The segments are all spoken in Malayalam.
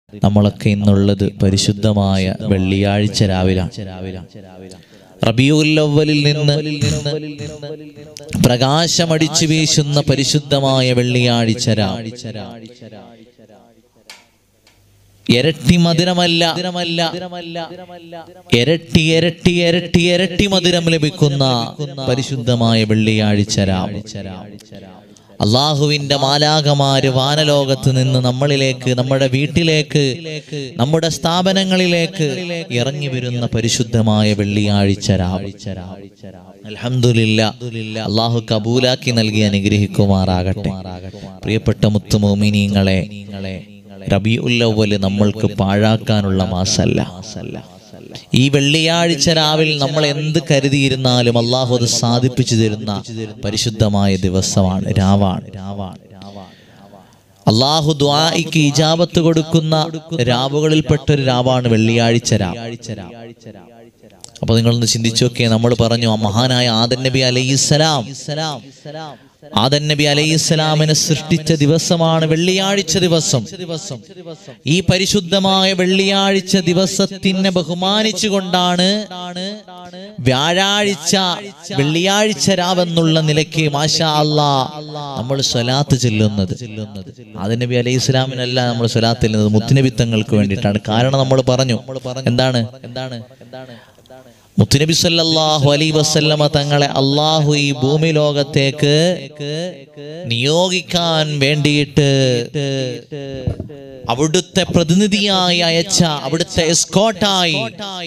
നമ്മളൊക്കെ ഇന്നുള്ളത് പരിശുദ്ധമായ വെള്ളിയാഴ്ച രാവിലാണ് റബിയുല്ലവലിൽ നിന്ന് പ്രകാശമടിച്ചു വീശുന്ന പരിശുദ്ധമായ വെള്ളിയാഴ്ച രാവ് ഇരട്ടി മധുരമല്ല ഇരട്ടി ഇരട്ടി ഇരട്ടി ഇരട്ടി മധുരം ലഭിക്കുന്ന പരിശുദ്ധമായ വെള്ളിയാഴ്ച രാവ് അള്ളാഹുവിന്റെ മാലാകമാര് വാനലോകത്ത് നിന്ന് നമ്മളിലേക്ക് നമ്മുടെ വീട്ടിലേക്ക് നമ്മുടെ സ്ഥാപനങ്ങളിലേക്ക് ഇറങ്ങി വരുന്ന പരിശുദ്ധമായ വെള്ളിയാഴ്ച രാവ് അൽഹംദുലില്ല അള്ളാഹു കബൂലാക്കി നൽകി അനുഗ്രഹിക്കുമാറാകട്ടെ പ്രിയപ്പെട്ട മുത്തുമോമിനീങ്ങളെ റബി ഉല്ലവല് നമ്മൾക്ക് പാഴാക്കാനുള്ള മാസല്ല ഈ വെള്ളിയാഴ്ച രാവിൽ നമ്മൾ എന്ത് കരുതിയിരുന്നാലും അള്ളാഹു അത് സാധിപ്പിച്ചു തരുന്ന പരിശുദ്ധമായ ദിവസമാണ് രാവാണ് രാവാണ് അള്ളാഹു ദ്വായിക്ക് ഇജാബത്ത് കൊടുക്കുന്ന രാവുകളിൽപ്പെട്ടൊരു രാവാണ് വെള്ളിയാഴ്ച രാവ് അപ്പൊ നിങ്ങളൊന്ന് ചിന്തിച്ചു നോക്കിയേ നമ്മൾ പറഞ്ഞു ആ മഹാനായ ആദൻ നബി അലൈഹിസ്സലാം ആദൻ നബി അലൈഹിസ്സലാമിനെ സൃഷ്ടിച്ച ദിവസമാണ് വെള്ളിയാഴ്ച ദിവസം ഈ പരിശുദ്ധമായ വെള്ളിയാഴ്ച ദിവസത്തിനെ ബഹുമാനിച്ചുകൊണ്ടാണ് വ്യാഴാഴ്ച വെള്ളിയാഴ്ച രാവെന്നുള്ള നിലയ്ക്ക് മാഷാ അല്ലാ നമ്മൾ സ്വലാത്ത് ചെല്ലുന്നത് ആദൻ നബി അലൈഹി ഇസ്ലാമിനല്ല നമ്മൾ സ്വലാത്ത് ചെല്ലുന്നത് മുത്തുനബിത്തങ്ങൾക്ക് വേണ്ടിയിട്ടാണ് കാരണം നമ്മൾ പറഞ്ഞു എന്താണ് എന്താണ് എന്താണ് മുത്തുനബി സല്ലല്ലാഹു അലൈഹി വസല്ലമ തങ്ങളെ അള്ളാഹു ഈ ഭൂമി ലോകത്തേക്ക് നിയോഗിക്കാൻ വേണ്ടിയിട്ട് അവിടുത്തെ പ്രതിനിധിയായി അയച്ച അവിടുത്തെ എസ്കോട്ടായി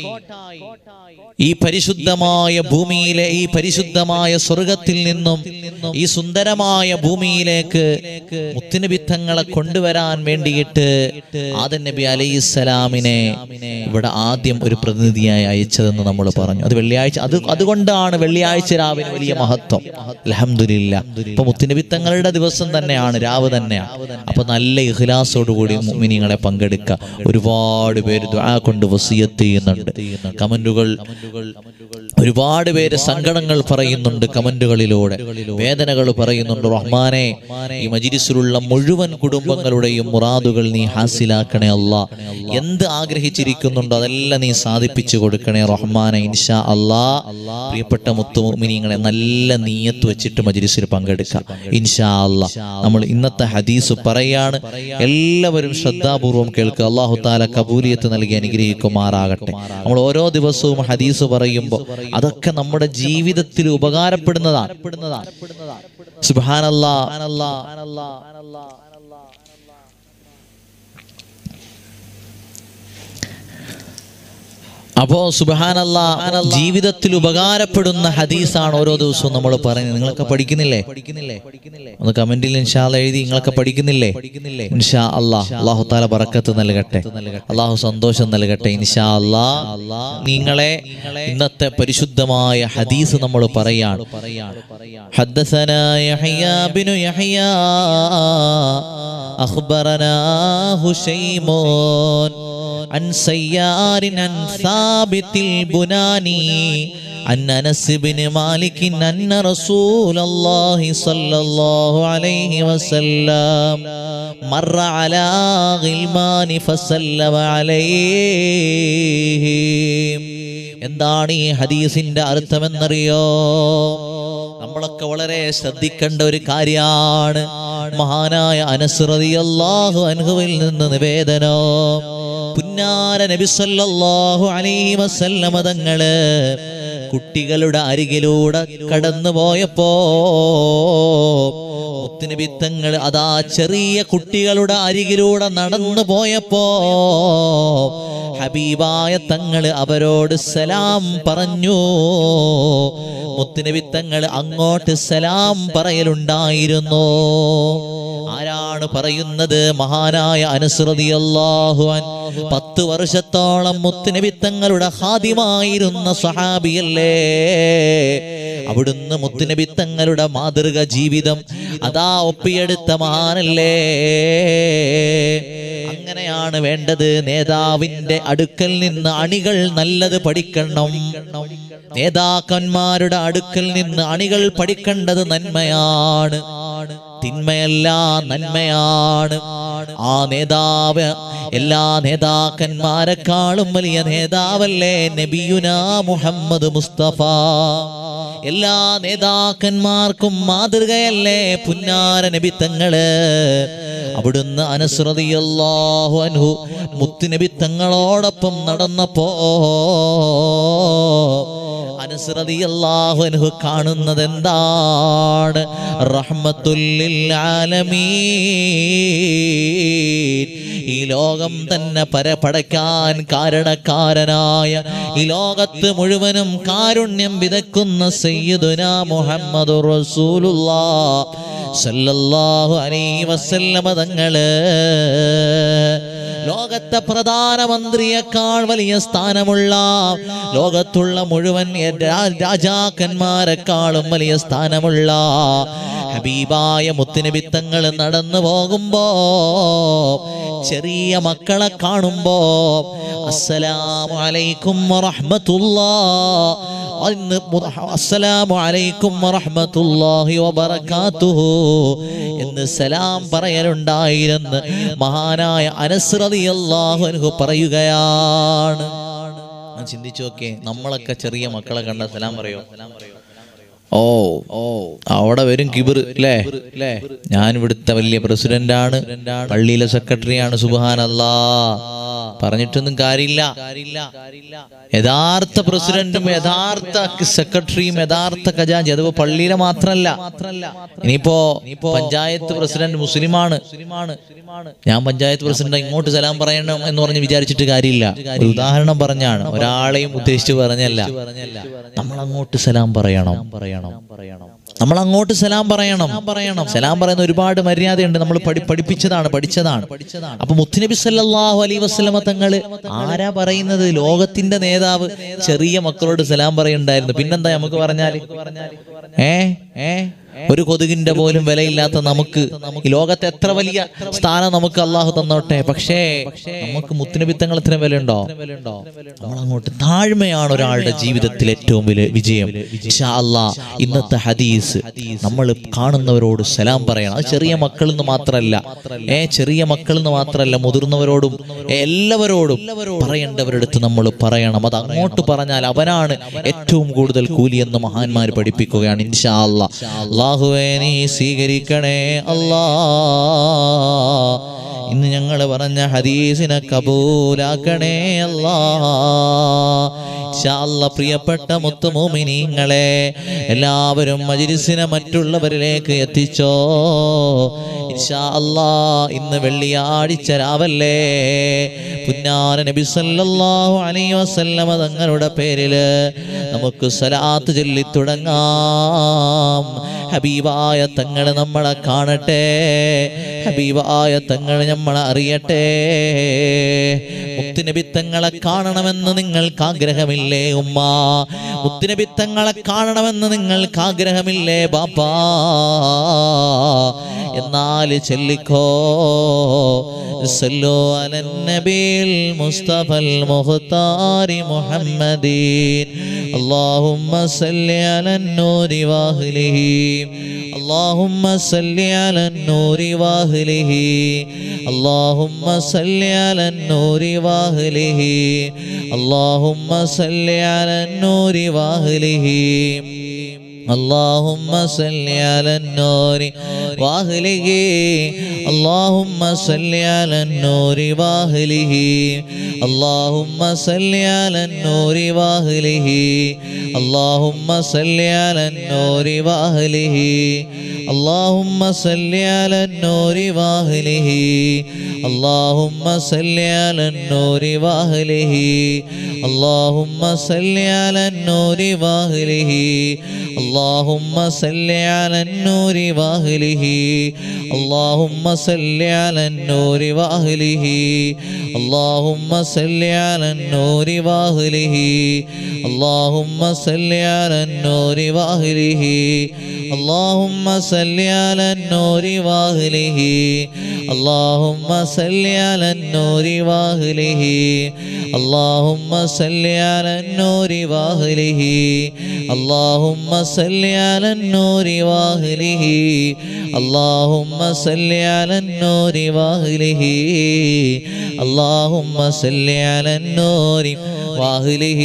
ഈ പരിശുദ്ധമായ ഭൂമിയിലെ ഈ പരിശുദ്ധമായ സ്വർഗത്തിൽ നിന്നും ഈ സുന്ദരമായ ഭൂമിയിലേക്ക് മുത്തുനബിത്തങ്ങളെ കൊണ്ടുവരാൻ വേണ്ടിയിട്ട് ആദൻ നബി അലൈഹിസ്സലാമിനെ ഇവിടെ ആദ്യം ഒരു പ്രതിനിധിയായി അയച്ചതെന്ന് നമ്മൾ പറഞ്ഞു അത് വെള്ളിയാഴ്ച അത് അതുകൊണ്ടാണ് വെള്ളിയാഴ്ച രാവിന് വലിയ മഹത്വം അലഹമില്ല ഇപ്പൊ മുത്തുനബിത്തങ്ങളുടെ ദിവസം തന്നെയാണ് രാവ് തന്നെയാണ് അപ്പൊ നല്ല ഇഖ്ലാസോടുകൂടി മുഅ്മിനീങ്ങളെ പങ്കെടുക്കുക ഒരുപാട് പേര് ദുആ കൊണ്ട് വസിയത്ത് ചെയ്യുന്നുണ്ട് കമന്റുകൾ ഒരുപാട് പേര് സങ്കടങ്ങൾ പറയുന്നുണ്ട് കമന്റുകളിലൂടെ വേദനകൾ പറയുന്നുണ്ട് റഹ്മാനെ ഈ മജിരിസിലുള്ള മുഴുവൻ കുടുംബങ്ങളുടെയും മുറാദുകൾ നീ ഹാസിലാക്കണേ അല്ല എന്ത് ആഗ്രഹിച്ചിരിക്കുന്നുണ്ടോ അതെല്ലാം നീ സാധിപ്പിച്ചു കൊടുക്കണേ റഹ്മാനെ ഇൻഷാ അല്ലാ പ്രിയപ്പെട്ട മുത്തുമിനിങ്ങളെ നല്ല നീയത്ത് വെച്ചിട്ട് മജിരിസിൽ പങ്കെടുക്കാം ഇൻഷാ അല്ലാ നമ്മൾ ഇന്നത്തെ ഹദീസ് പറയാണ് എല്ലാവരും ശ്രദ്ധാപൂർവം കേൾക്കുക അള്ളാഹു താല കബൂലിയത്ത് നൽകി അനുഗ്രഹിക്കുമാറാകട്ടെ നമ്മൾ ഓരോ ദിവസവും ഹദീസ് പറയുമ്പോൾ അതൊക്കെ നമ്മുടെ ജീവിതത്തിൽ ഉപകാരപ്പെടുന്നതാണ് സുബാനല്ലാ അപ്പോ സുബാനല്ല ജീവിതത്തിൽ ഉപകാരപ്പെടുന്ന ഹദീസാണ് ഓരോ ദിവസവും നമ്മൾ പറയുന്നത് നിങ്ങളൊക്കെ പഠിക്കുന്നില്ലേ പഠിക്കുന്നില്ലേ ഒന്ന് കമന്റിൽ ഇൻഷാല്ല എഴുതി നിങ്ങളൊക്കെ പഠിക്കുന്നില്ലേ ഇൻഷാ അല്ലാ അള്ളാഹു താല ബറക്കത്ത് നൽകട്ടെ അള്ളാഹു സന്തോഷം നൽകട്ടെ ഇൻഷാ അല്ലാ നിങ്ങളെ ഇന്നത്തെ പരിശുദ്ധമായ ഹദീസ് നമ്മൾ പറയാണ് حدثنا يحيى بن يحيى أخبرنا هشيم عن سيار عن ثابت البناني عن انس بن مالك ان رسول الله صلى الله عليه وسلم مر على غلمان فسلم عليهم എന്താണ് ഈ ഹദീസിന്റെ അർത്ഥമെന്നറിയോ നമ്മളൊക്കെ വളരെ ശ്രദ്ധിക്കേണ്ട ഒരു കാര്യമാണ് മഹാനായ അനസ്രതിയല്ലാഹു അനുഭവിൽ നിന്ന് നിവേദനം പുന്നാര നബി സല്ലല്ലാഹു അലൈഹി വസല്ലമ തങ്ങള് കുട്ടികളുടെ അരികിലൂടെ കടന്നു പോയപ്പോ മുത്തുനബി തങ്ങൾ അതാ ചെറിയ കുട്ടികളുടെ അരികിലൂടെ നടന്നു പോയപ്പോ ഹബീബായ തങ്ങൾ അവരോട് സലാം പറഞ്ഞു മുത്തുനബി തങ്ങൾ അങ്ങോട്ട് സലാം പറയലുണ്ടായിരുന്നു ആരാണ് പറയുന്നത് മഹാനായ അനുസൃതി അള്ളാഹുവാൻ പത്ത് വർഷത്തോളം മുത്തുനബി തങ്ങളുടെ ഹാദിമായിരുന്ന സഹാബിയല്ലേ അവിടുന്ന് മുത്തുനബി തങ്ങളുടെ മാതൃക ജീവിതം അതാ ഒപ്പിയെടുത്ത മഹാനല്ലേ അങ്ങനെയാണ് വേണ്ടത് നേതാവിന്റെ അടുക്കൽ നിന്ന് അണികൾ നല്ലത് പഠിക്കണം നേതാക്കന്മാരുടെ അടുക്കൽ നിന്ന് അണികൾ പഠിക്കേണ്ടത് നന്മയാണ് തിന്മയല്ല നന്മയാണ് ആ നേതാവ് എല്ലാ നേതാക്കന്മാരെക്കാളും വലിയ നേതാവല്ലേ നബിയുന മുഹമ്മദ് മുസ്തഫ എല്ലാ നേതാക്കന്മാർക്കും മാതൃകയല്ലേ പുന്നാര നബിത്തങ്ങള് അവിടുന്ന് അനുസൃതിയല്ലാഹു അൻഹു മുത്തുനബി തങ്ങളോടൊപ്പം നടന്നപ്പോ അനുസൃതിയല്ലാഹു അൻഹു കാണുന്നത് എന്താണ് റഹ്മത്തുല്ലിൽ ആലമീൻ ഈ ലോകം തന്നെ പരപടയ്ക്കാൻ കാരണക്കാരനായ ഈ ലോകത്ത് മുഴുവനും കാരുണ്യം വിതക്കുന്ന സയ്യിദുന മുഹമ്മദ് റസൂലുള്ളാ സല്ലല്ലാഹു അലൈഹി വസല്ലമ തങ്ങള് ലോകത്തെ പ്രധാനമന്ത്രിയേക്കാൾ വലിയ സ്ഥാനമുള്ള ലോകത്തുള്ള മുഴുവൻ രാ- രാജാക്കന്മാരെക്കാളും വലിയ സ്ഥാനമുള്ള ഹബീബായ മുത്തുനബിത്തങ്ങൾ നടന്നു പോകുമ്പോ ചെറിയ മക്കളെ കാണുമ്പോ അസ്സലാമു അലൈക്കും വറഹ്മത്തുള്ളാ ഇന്ന് മു- അസ്സലാമു അലൈക്കും വറഹ്മത്തുള്ളാഹി വബറകാതുഹു എന്ന് സലാം പറയലുണ്ടായിരുന്നു മഹാനായ അനസ് റളിയല്ലാഹു അൻഹു പറയുകയാണ് ഞാൻ ചിന്തിച്ചു നോക്കേ നമ്മളൊക്കെ ചെറിയ മക്കളെ കണ്ട സലാം പറയോ ഓ ഓ അവിടെ വരും കിബിർ അല്ലേ അല്ലേ ഞാൻ ഇവിടുത്തെ വലിയ പ്രസിഡന്റാണ് പള്ളിയിലെ സെക്രട്ടറിയാണ് സുബാനല്ലാ പറഞ്ഞിട്ടൊന്നും കാര്യമില്ല യഥാർത്ഥ പ്രസിഡന്റും യഥാർത്ഥ സെക്രട്ടറിയും യഥാർത്ഥ ഖജാൻജി അതിപ്പോ പള്ളിയിലെ മാത്രല്ല ഇനിയിപ്പോ പഞ്ചായത്ത് പ്രസിഡന്റ് മുസ്ലിമാണ് ഞാൻ പഞ്ചായത്ത് പ്രസിഡന്റ് ഇങ്ങോട്ട് സലാം പറയണം എന്ന് പറഞ്ഞ് വിചാരിച്ചിട്ട് കാര്യമില്ല ഒരു ഉദാഹരണം പറഞ്ഞാണ് ഒരാളെയും ഉദ്ദേശിച്ച് പറഞ്ഞല്ല നമ്മൾ അങ്ങോട്ട് സലാം പറയണം പറയണം പറയണം നമ്മൾ അങ്ങോട്ട് സലാം പറയണം പറയണം സലാം പറയുന്ന ഒരുപാട് മര്യാദയുണ്ട് നമ്മൾ പഠി പഠിപ്പിച്ചതാണ് പഠിച്ചതാണ് അപ്പൊ മുത്തുനബി സല്ലല്ലാഹു അലൈഹി വസല്ലമ തങ്ങള് ആരാ പറയുന്നത് ലോകത്തിന്റെ നേതാവ് ചെറിയ മക്കളോട് സലാം പറയുണ്ടായിരുന്നു പിന്നെന്താ നമുക്ക് പറഞ്ഞാല് ഏ ഏ ഒരു കൊതുകിന്റെ പോലും വിലയില്ലാത്ത നമുക്ക് ഈ ലോകത്തെ എത്ര വലിയ സ്ഥാനം നമുക്ക് അള്ളാഹു തന്നോട്ടെ പക്ഷേ നമുക്ക് മുത്തുനബിത്തങ്ങൾ ഇത്ര വിലയുണ്ടോ നമ്മൾ അങ്ങോട്ട് താഴ്മയാണ് ഒരാളുടെ ജീവിതത്തിൽ ഏറ്റവും വലിയ വിജയം ഇൻഷാ അല്ലാ ഇന്നത്തെ ഹദീസ് നമ്മൾ കാണുന്നവരോട് സലാം പറയണം അത് ചെറിയ മക്കളിൽ നിന്ന് മാത്രമല്ല ഏ ചെറിയ മക്കളിൽ നിന്ന് മാത്രമല്ല മുതിർന്നവരോടും എല്ലാവരോടും പറയേണ്ടവരടുത്ത് നമ്മൾ പറയണം അത് അങ്ങോട്ട് പറഞ്ഞാൽ അവനാണ് ഏറ്റവും കൂടുതൽ കൂലി എന്ന് മഹാന്മാർ പഠിപ്പിക്കുകയാണ് ഇൻഷാ അല്ലാ അള്ളാഹുവേ നീ സ്വീകരിക്കണേ അല്ലാ ഇന്ന് ഞങ്ങൾ പറഞ്ഞ ഹദീസിനെ കബൂലാക്കണേ അല്ലാ ഇൻഷാ അല്ലാ പ്രിയപ്പെട്ട മുത്തുമോമിനിങ്ങളെ എല്ലാവരും മജിലിസിനെ മറ്റുള്ളവരിലേക്ക് എത്തിച്ചോ ഇൻഷാ അല്ലാ ഇന്ന് വെള്ളിയാഴ്ച രാവല്ലേ പുന്നാര നബി സല്ലല്ലാഹു അലൈഹി വസല്ലമ തങ്ങളുടെ പേരില് നമുക്ക് സലാത്ത് ചൊല്ലി തുടങ്ങാം ഹബീബായ തങ്ങൾ നമ്മളെ കാണട്ടെ ഹബീബായ തങ്ങൾ നമ്മളെ അറിയട്ടെ മുത്തുനബി തങ്ങളെ കാണണമെന്ന് നിങ്ങൾക്ക് ആഗ്രഹമില്ലേ ഉമ്മ മുത്തുനബി തങ്ങളെ കാണണമെന്ന് നിങ്ങൾക്ക് ആഗ്രഹമില്ലേ ബാപ്പാ എന്നാൽ ചെല്ലിക്കോ സല്ലു അലൻ നബിയിൽ മുസ്തഫൽ മുഖ്താരി മുഹമ്മദീൻ اللهم صل على النور واهله اللهم صل على النور واهله اللهم صل على النور واهله اللهم صل على النور واهله اللهم صل على النور واهله اللهم صل على النور واهله اللهم صل على النور واهله اللهم صل على النور واهله اللهم صل على النور واهله اللهم صل على النور واهله اللهم صل على النور واهله اللهم صل على النور واهله اللهم صل على النور واهله اللهم صل على النور واهله اللهم صل على النور واهله اللهم صل على النور واهله اللهم صل على النور واهله اللهم صل على النور واهله اللهم صل على النور واهله اللهم صل على النور واهله اللهم صل على النور واهله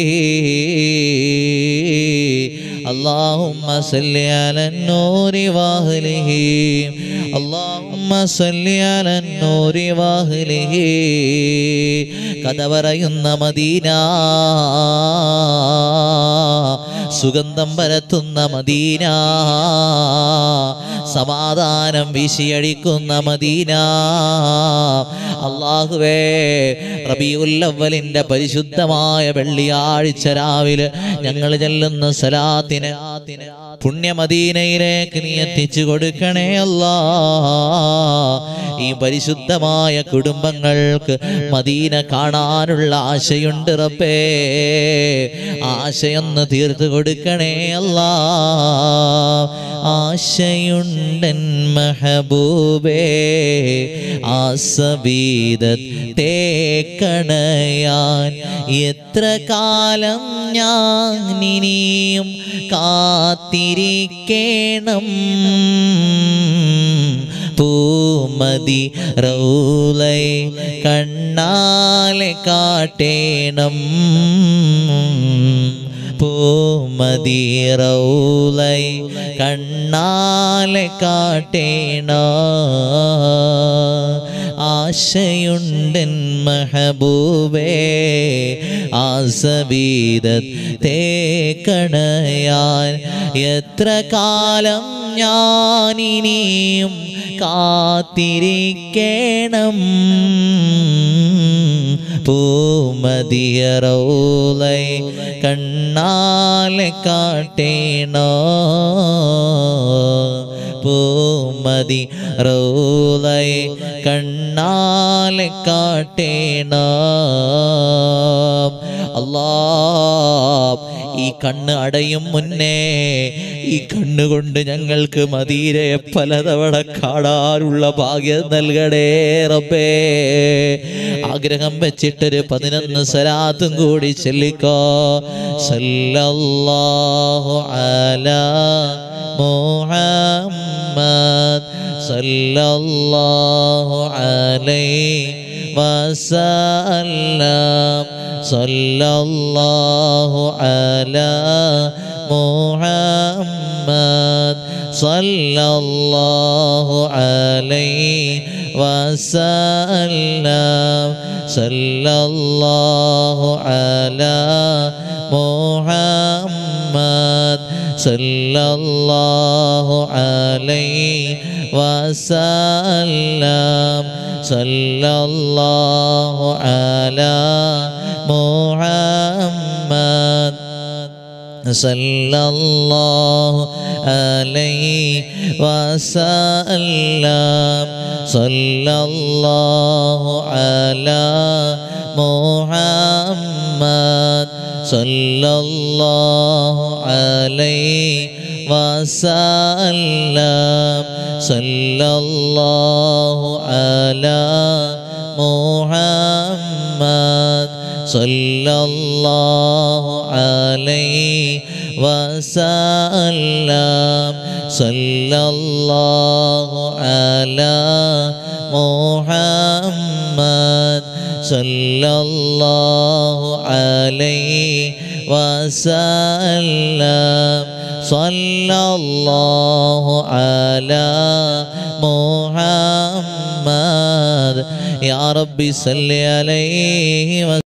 اللهم صل على النور واهله اللهم صل على النور واهله കഥ പറയുന്ന മദീന സുഗന്ധം പരത്തുന്ന മദീന സമാധാനം വീശിയടിക്കുന്ന മദീന അള്ളാഹുവേ റബിയുല്ലവലിന്റെ പരിശുദ്ധമായ വെള്ളിയാഴ്ച രാവിലെ ഞങ്ങൾ ചെല്ലുന്ന സലാത്തിന് പുണ്യമദീനയിലേക്ക് നീ എത്തിച്ചു കൊടുക്കണേ അല്ലാ ഈ പരിശുദ്ധമായ കുടുംബങ്ങൾക്ക് മദീന കാണാനുള്ള ആശയുണ്ട് റബ്ബേ ആശയൊന്ന് തീർത്തു കൊടുക്കണേ അല്ലാ ആശയുണ്ടൻ മഹബൂബേ ആസവീതത്തെ കണയാൻ എത്ര കാലം ഞാൻ ഇനിയും കാത്തിരിക്കേണം പൂമതി റൗലൈ കണ്ണാലെ കാട്ടേണം പൂമതി റൗലൈ കണ്ണാലെ കാട്ടേണ ആശയുണ്ടൻ മഹബൂബേ ആസവീതത്തെ കണയാൻ എത്ര കാലം ഞാനിനിയും കാത്തിരിക്കേണം പൂമതിയറോലൈ കണ്ണാലെ കാട്ടേണോ പൂമതി റോലൈ കണ്ണാലെ കാട്ടേണോ അല്ലാ ഈ കണ്ണ് അടയും മുന്നേ ഈ കണ്ണുകൊണ്ട് ഞങ്ങൾക്ക് മദീരയെ പലതവണ കാണാനുള്ള ഭാഗ്യം നൽകണേ റബ്ബേ ആഗ്രഹം വെച്ചിട്ടൊരു പതിനൊന്ന് സലാത്തും കൂടി ചെല്ലിക്കോ സല്ലല്ലാഹു അലാ മുഹമ്മദ് സല്ലല്ലാഹു അലൈഹി വസല്ലം സല്ലല്ലാഹു അലാ മുഹമ്മദ് സല്ലല്ലാഹു അലൈഹി വസല്ലം സല്ലല്ലാഹു അലാ മുഹമ്മദ് സല്ലല്ലാഹു അലൈഹി വസല്ലം സല്ലല്ലാഹു അലാ മുഹമ്മദ് സല്ലല്ലാഹു അലൈഹി വസല്ലം സല്ലല്ലാഹു അലാ മുഹമ്മദ് സല്ലല്ലാഹു അലൈഹി വസല്ലം സല്ലല്ലാഹു അലാ മുഹമ്മദ് സല്ലല്ലാഹു അലൈഹി വസല്ലം സല്ലല്ലാഹു അലാ മുഹമ്മദ് സല്ലല്ലാഹു അലൈഹി വസല്ലം സല്ലല്ലാഹു അലാ മുഹമ്മദ് യാ റബ്ബി സല്ലി അലൈഹി